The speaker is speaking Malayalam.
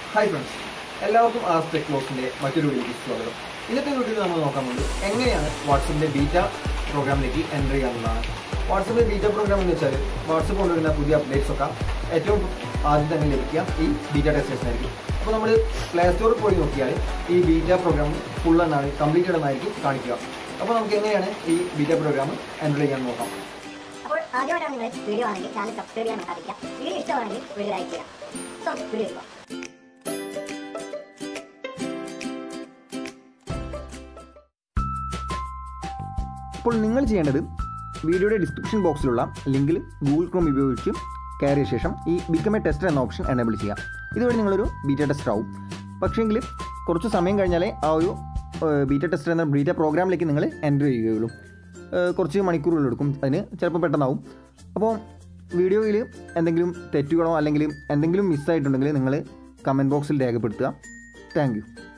ഹായ് ഫ്രണ്ട്സ് എല്ലാവർക്കും ആസ് ടെക് ക്ലോസിന്റെ മറ്റൊരു വീഡിയോയ്ക്ക് സ്വാഗതം ഇന്നത്തെ വീഡിയോയിൽ നമ്മൾ നോക്കാൻ പോകുന്നത് എങ്ങനെയാണ് വാട്സപ്പിന്റെ ബീറ്റ പ്രോഗ്രാമിലേക്ക് എൻ്റർ ചെയ്യാവുന്നതാണ് വാട്സപ്പിന്റെ ബീറ്റ പ്രോഗ്രാം എന്ന് വെച്ചാൽ വാട്സപ്പ് കൊണ്ടുവരുന്ന പുതിയ അപ്ഡേറ്റ്സ് ഒക്കെ ഏറ്റവും ആദ്യം തന്നെ ലഭിക്കുക ഈ ബീറ്റ ടെസ്റ്റേഴ്സ് ആയിരിക്കും അപ്പോൾ നമ്മൾ പ്ലേ സ്റ്റോറിൽ പോയി നോക്കിയാൽ ഈ ബീറ്റ പ്രോഗ്രാം ഫുൾ എന്നാണ് കംപ്ലീറ്റഡ് എന്നായിരിക്കും കാണിക്കുക അപ്പോൾ നമുക്ക് എങ്ങനെയാണ് ഈ ബീറ്റ പ്രോഗ്രാം എൻ്റർ ചെയ്യാൻ നോക്കാം അപ്പോൾ ആദ്യമായിട്ടാണ് നിങ്ങൾ വീഡിയോ ആണെങ്കിൽ ചാനൽ സബ്സ്ക്രൈബ് ചെയ്യാൻ മറക്കാതിരിക്കുക വീഡിയോ ഇഷ്ടമാണെങ്കിൽ വീഡിയോ ലൈക്ക് ചെയ്യുക സോ വീഡിയോ ഇപ്പോൾ അപ്പോൾ നിങ്ങൾ ചെയ്യേണ്ടത് വീഡിയോയുടെ ഡിസ്ക്രിപ്ഷൻ ബോക്സിലുള്ള ലിങ്കിൽ ഗൂഗിൾ ക്രോം ഉപയോഗിച്ച് കയറിയ ശേഷം ഈ ബിക്കം എ ടെസ്റ്റർ എന്ന ഓപ്ഷൻ എനേബിൾ ചെയ്യാം ഇതുവഴി നിങ്ങളൊരു ബീറ്റ ടെസ്റ്റർ ആവും പക്ഷേങ്കിൽ കുറച്ച് സമയം കഴിഞ്ഞാലേ ആ ഒരു ബീറ്റ ടെസ്റ്റർ എന്ന ബീറ്റ പ്രോഗ്രാമിലേക്ക് നിങ്ങൾ എൻ്റർ ചെയ്യുകയുള്ളൂ ഏഹ് കുറച്ച് മണിക്കൂറുകൾ എടുക്കും അതിന് ചിലപ്പോൾ പെട്ടെന്നാവും അപ്പോൾ വീഡിയോയിൽ എന്തെങ്കിലും തെറ്റുകളോ അല്ലെങ്കിൽ എന്തെങ്കിലും മിസ്സായിട്ടുണ്ടെങ്കിൽ നിങ്ങൾ കമൻറ്റ് ബോക്സിൽ രേഖപ്പെടുത്തുക താങ്ക് യു